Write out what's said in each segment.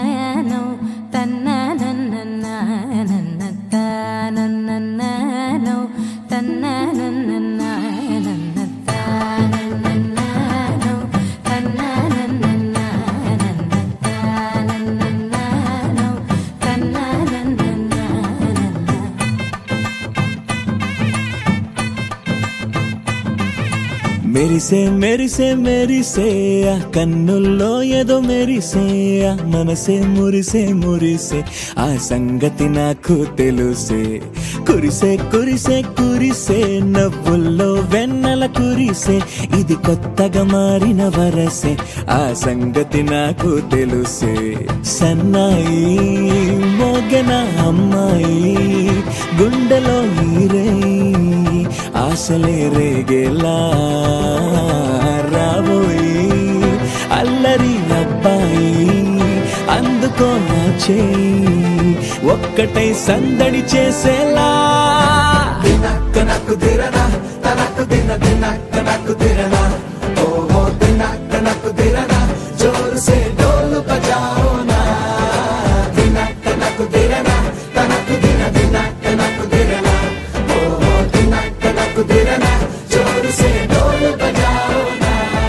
తన్ననో తన్ననన్నననన్న తానన్నననో తన్ననన్నననన్న తానన్నననో తన్ననన్నననన్న తానన్నననో తన్ననన్నననన్న మెరిసే మెరిసే మెరిసే ఆ కన్నుల్లో ఏదో మెరిసే ఆ మనసే మురిసే మురిసే ఆ సంగతి నాకు తెలుసే కురిసే కురిసే కురిసే నవ్వుల్లో వెన్నెల కురిసే ఇది కొత్తగా మారిన వరసే ఆ సంగతి నాకు తెలుసే సన్నాయి మోగన అమ్మాయి గుండెలో నీరే ఆశలే రేగేలా రాబోయి అల్లరి అబ్బాయి అందుకో నా చేయి ఒక్కటై సందడి చేసేలా దినక్క నక్కు దిరనా తనకు దిన దినక్క నక్కు దిరనా ఓహో దినక్క నక్కు దిరనా జోరు సే డోలు బజాओ నా దినక్క నక్కు దిరనా తనకు దిన దినక్క నక్కు దిరనా ఓహో దినక్క నక్కు దిరనా జోరు సే డోలు బజాओ నా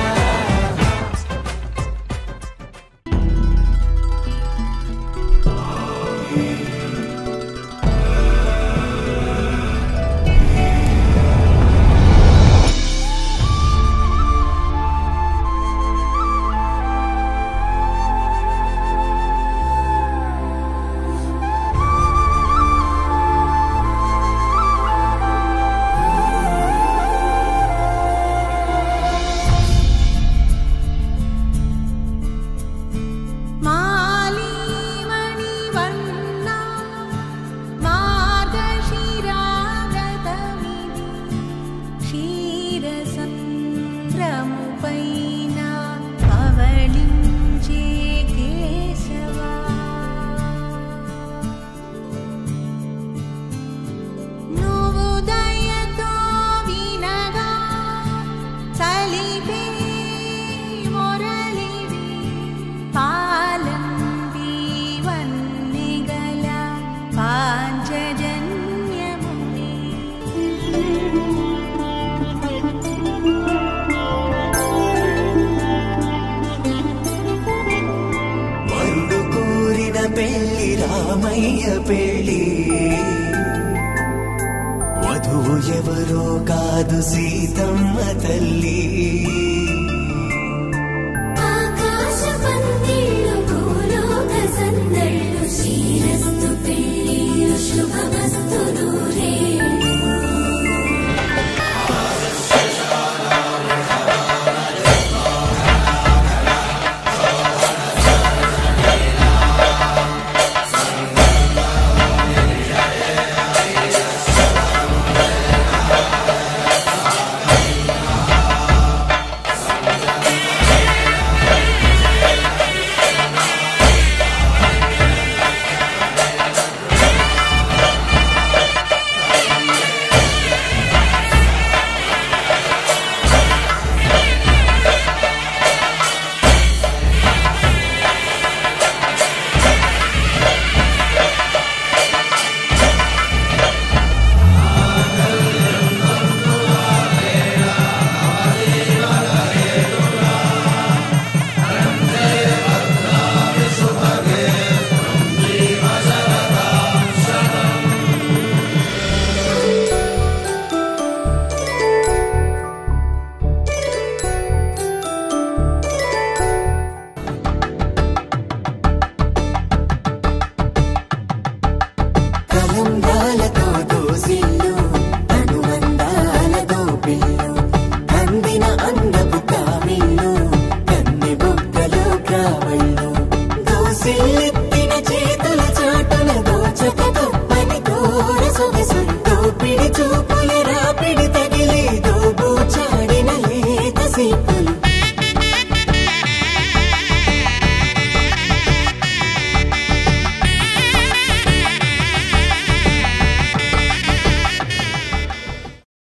మాలీమణివన్నా మార్గశిరాగతమిది క్షీరసంద్రముపైన పవళించే కేశవా నువ్వు దయతో వినగా చలిపే మొరలివి పాలంపి వన్నెగల పాంచజన్యముని వరుడు కోరిన పెళ్లి రామయ్య పెళ్లి వధువు ఎవరో కాదు సీతమ్మ తల్లి